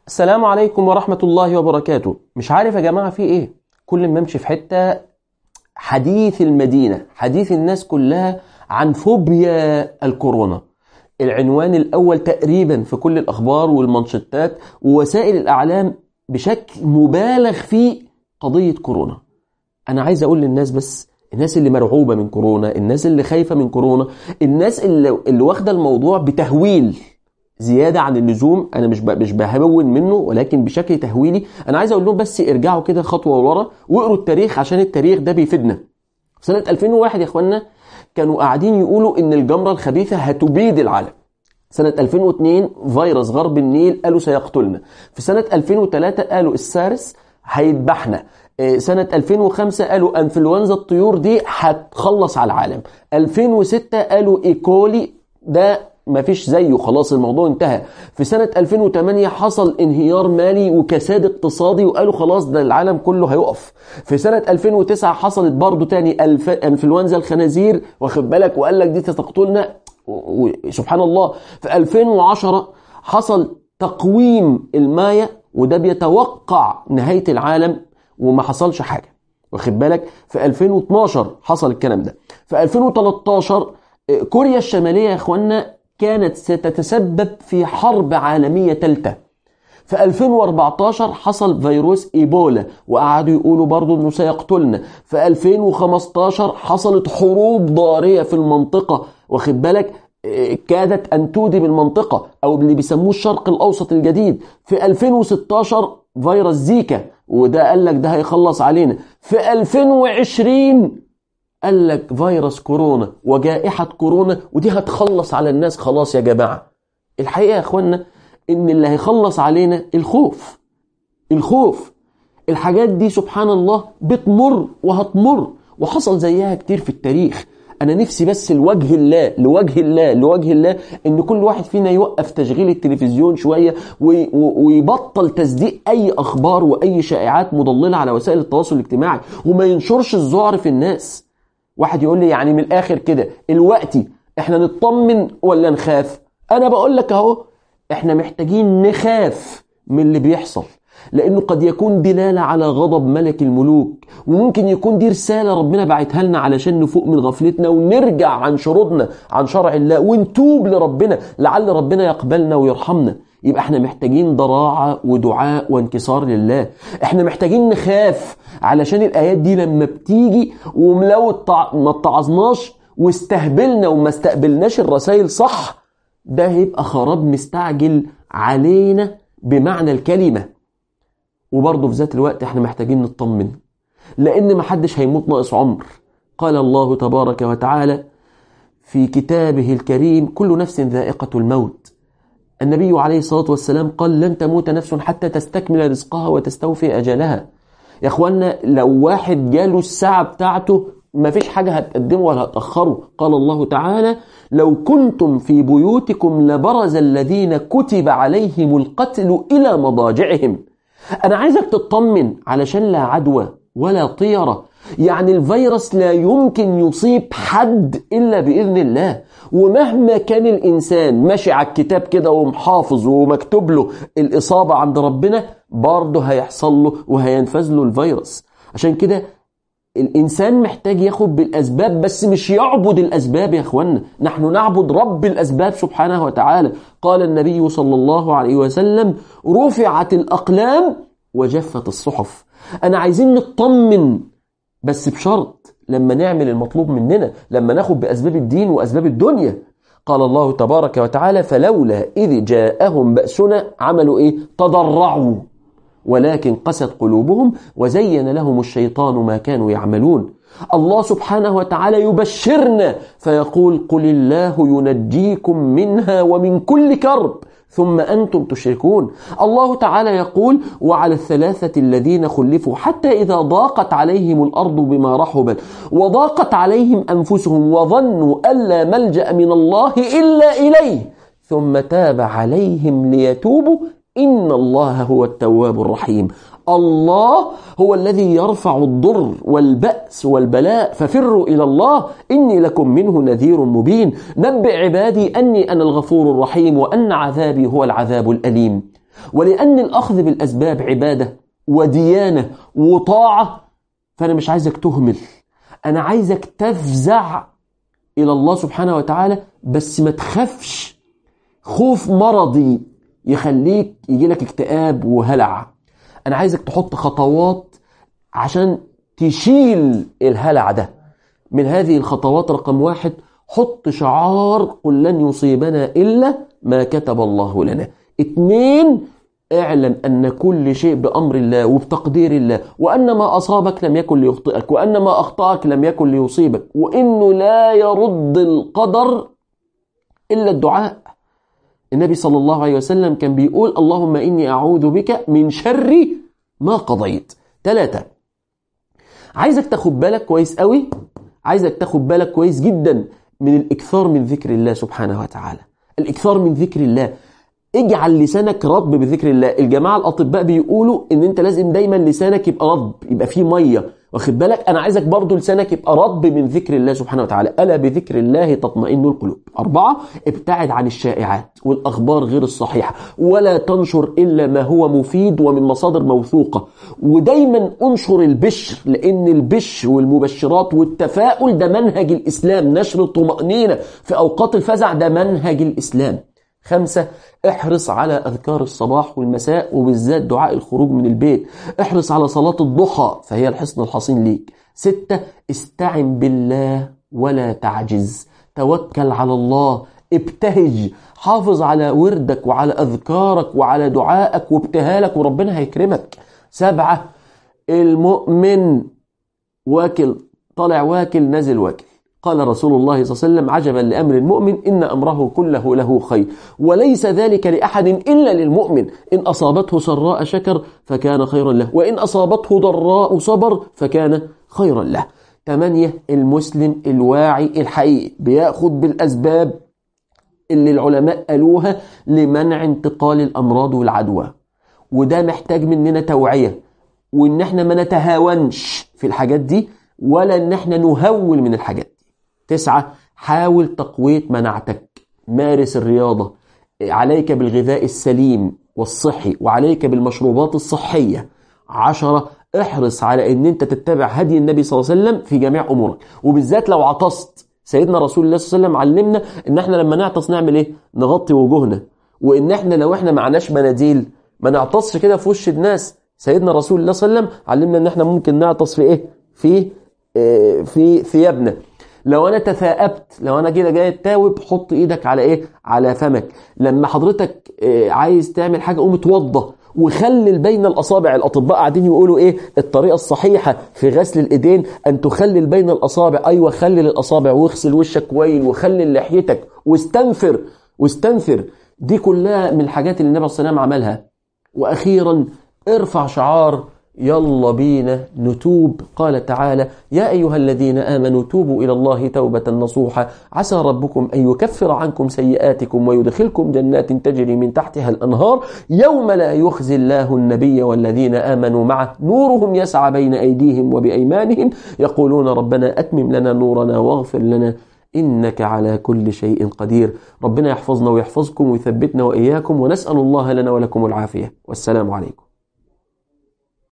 السلام عليكم ورحمة الله وبركاته مش عارف يا جماعة في ايه كل ما امشي في حتة حديث المدينة حديث الناس كلها عن فوبيا الكورونا العنوان الأول تقريبا في كل الأخبار والمنشطات ووسائل الأعلام بشكل مبالغ فيه قضية كورونا أنا عايز أقول للناس بس الناس اللي مرعوبة من كورونا الناس اللي خايفة من كورونا الناس اللي, اللي واخدة الموضوع بتهويل زيادة عن اللزوم أنا مش مش بهون منه ولكن بشكل تهويلي أنا عايز أقول لهم بس ارجعوا كده خطوة ورا واقروا التاريخ عشان التاريخ ده بيفيدنا سنة 2001 يا إخوانا كانوا قاعدين يقولوا إن الجمرة الخبيثة هتبيد العالم سنة 2002 فيروس غرب النيل قالوا سيقتلنا في سنة 2003 قالوا السارس هيذبحنا سنة 2005 قالوا انفلونزا الطيور دي هتخلص على العالم 2006 قالوا ايكولي ده ما فيش زيه خلاص الموضوع انتهى في سنة 2008 حصل انهيار مالي وكساد اقتصادي وقالوا خلاص ده العالم كله هيقف في سنة 2009 حصلت برضو تاني الف... انفلونزا الخنازير واخد بالك وقال لك دي تقتلنا سبحان الله في 2010 حصل تقويم المايا وده بيتوقع نهاية العالم وما حصلش حاجة واخد بالك في 2012 حصل الكلام ده في 2013 كوريا الشمالية يا اخوانا كانت ستتسبب في حرب عالمية ثالثة في 2014 حصل فيروس ايبولا وقعدوا يقولوا برضو انه سيقتلنا في 2015 حصلت حروب ضارية في المنطقة واخد بالك كادت ان تودي المنطقة او اللي بيسموه الشرق الاوسط الجديد في 2016 فيروس زيكا وده قال لك ده هيخلص علينا في 2020 قال لك فيروس كورونا وجائحة كورونا ودي هتخلص على الناس خلاص يا جماعة الحقيقة يا اخوانا ان اللي هيخلص علينا الخوف الخوف الحاجات دي سبحان الله بتمر وهتمر وحصل زيها كتير في التاريخ انا نفسي بس لوجه الله لوجه الله لوجه الله ان كل واحد فينا يوقف تشغيل التلفزيون شوية ويبطل تصديق اي اخبار واي شائعات مضللة على وسائل التواصل الاجتماعي وما ينشرش الذعر في الناس واحد يقول لي يعني من الاخر كده الوقتي احنا نطمن ولا نخاف انا بقول لك اهو احنا محتاجين نخاف من اللي بيحصل لانه قد يكون دلالة على غضب ملك الملوك وممكن يكون دي رسالة ربنا بعتها لنا علشان نفوق من غفلتنا ونرجع عن شروطنا عن شرع الله ونتوب لربنا لعل ربنا يقبلنا ويرحمنا يبقى احنا محتاجين ضراعة ودعاء وانكسار لله احنا محتاجين نخاف علشان الايات دي لما بتيجي ولو ما اتعظناش واستهبلنا وما استقبلناش الرسائل صح ده هيبقى خراب مستعجل علينا بمعنى الكلمة وبرضه في ذات الوقت احنا محتاجين نطمن لان محدش هيموت ناقص عمر قال الله تبارك وتعالى في كتابه الكريم كل نفس ذائقة الموت النبي عليه الصلاة والسلام قال لن تموت نفس حتى تستكمل رزقها وتستوفي أجلها يا أخوانا لو واحد جاله الساعة بتاعته ما فيش حاجة هتقدمه ولا هتأخره قال الله تعالى لو كنتم في بيوتكم لبرز الذين كتب عليهم القتل إلى مضاجعهم أنا عايزك تطمن علشان لا عدوى ولا طيرة يعني الفيروس لا يمكن يصيب حد إلا بإذن الله ومهما كان الإنسان ماشي على الكتاب كده ومحافظ ومكتوب له الإصابة عند ربنا برضه هيحصل له وهينفذ له الفيروس عشان كده الإنسان محتاج ياخد بالأسباب بس مش يعبد الأسباب يا أخوانا نحن نعبد رب الأسباب سبحانه وتعالى قال النبي صلى الله عليه وسلم رفعت الأقلام وجفت الصحف أنا عايزين نطمن بس بشرط لما نعمل المطلوب مننا لما ناخد بأسباب الدين وأسباب الدنيا قال الله تبارك وتعالى فلولا إذ جاءهم بأسنا عملوا إيه تضرعوا ولكن قست قلوبهم وزين لهم الشيطان ما كانوا يعملون الله سبحانه وتعالى يبشرنا فيقول قل الله ينجيكم منها ومن كل كرب ثم أنتم تشركون الله تعالى يقول وعلى الثلاثة الذين خلفوا حتى إذا ضاقت عليهم الأرض بما رحبت وضاقت عليهم أنفسهم وظنوا ألا ملجأ من الله إلا إليه ثم تاب عليهم ليتوبوا إن الله هو التواب الرحيم الله هو الذي يرفع الضر والبأس والبلاء ففروا إلى الله إني لكم منه نذير مبين نبئ عبادي أني أنا الغفور الرحيم وأن عذابي هو العذاب الأليم ولأن الأخذ بالأسباب عبادة وديانة وطاعة فأنا مش عايزك تهمل أنا عايزك تفزع إلى الله سبحانه وتعالى بس ما تخافش خوف مرضي يخليك يجي لك اكتئاب وهلع أنا عايزك تحط خطوات عشان تشيل الهلع ده من هذه الخطوات رقم واحد حط شعار قل لن يصيبنا إلا ما كتب الله لنا اتنين اعلم أن كل شيء بأمر الله وبتقدير الله وأن ما أصابك لم يكن ليخطئك وأن ما أخطأك لم يكن ليصيبك وإنه لا يرد القدر إلا الدعاء النبي صلى الله عليه وسلم كان بيقول اللهم إني أعوذ بك من شر ما قضيت ثلاثة عايزك تاخد بالك كويس قوي عايزك تاخد بالك كويس جدا من الإكثار من ذكر الله سبحانه وتعالى الإكثار من ذكر الله اجعل لسانك رطب بذكر الله الجماعة الأطباء بيقولوا ان انت لازم دايما لسانك يبقى رطب يبقى فيه مية واخد بالك انا عايزك برضو لسانك يبقى رطب من ذكر الله سبحانه وتعالى ألا بذكر الله تطمئن القلوب أربعة ابتعد عن الشائعات والأخبار غير الصحيحة ولا تنشر إلا ما هو مفيد ومن مصادر موثوقة ودايما انشر البشر لأن البشر والمبشرات والتفاؤل ده منهج الإسلام نشر الطمأنينة في أوقات الفزع ده منهج الإسلام خمسة احرص على أذكار الصباح والمساء وبالذات دعاء الخروج من البيت احرص على صلاة الضحى فهي الحصن الحصين ليك ستة استعن بالله ولا تعجز توكل على الله ابتهج حافظ على وردك وعلى أذكارك وعلى دعائك وابتهالك وربنا هيكرمك سبعة المؤمن واكل طالع واكل نازل واكل قال رسول الله صلى الله عليه وسلم عجبا لأمر المؤمن إن أمره كله له خير وليس ذلك لأحد إلا للمؤمن إن أصابته سراء شكر فكان خيرا له وإن أصابته ضراء صبر فكان خيرا له ثمانية المسلم الواعي الحقيقي بيأخذ بالأسباب اللي العلماء قالوها لمنع انتقال الأمراض والعدوى وده محتاج مننا توعية وإن احنا ما نتهاونش في الحاجات دي ولا إن احنا نهول من الحاجات دي تسعة حاول تقوية مناعتك مارس الرياضة عليك بالغذاء السليم والصحي وعليك بالمشروبات الصحية عشرة احرص على ان انت تتبع هدي النبي صلى الله عليه وسلم في جميع امورك وبالذات لو عطست سيدنا رسول الله صلى الله عليه وسلم علمنا ان احنا لما نعطس نعمل ايه نغطي وجوهنا وان احنا لو احنا معناش مناديل ما نعطسش كده في وش الناس سيدنا رسول الله صلى الله عليه وسلم علمنا ان احنا ممكن نعطس في ايه في اه في ثيابنا لو انا تثاءبت لو انا كده جاي تاوب حط ايدك على ايه على فمك لما حضرتك اه عايز تعمل حاجه قوم اتوضى وخلل بين الاصابع الاطباء قاعدين يقولوا ايه الطريقه الصحيحه في غسل الايدين ان تخلل بين الاصابع ايوه خلل الاصابع واغسل وشك كويس وخلل لحيتك واستنفر واستنفر دي كلها من الحاجات اللي النبي صلى الله عليه وسلم عملها واخيرا ارفع شعار يلا بينا نتوب قال تعالى يا أيها الذين آمنوا توبوا إلى الله توبة نصوحة عسى ربكم أن يكفر عنكم سيئاتكم ويدخلكم جنات تجري من تحتها الأنهار يوم لا يخزي الله النبي والذين آمنوا معه نورهم يسعى بين أيديهم وبأيمانهم يقولون ربنا أتمم لنا نورنا واغفر لنا إنك على كل شيء قدير ربنا يحفظنا ويحفظكم ويثبتنا وإياكم ونسأل الله لنا ولكم العافية والسلام عليكم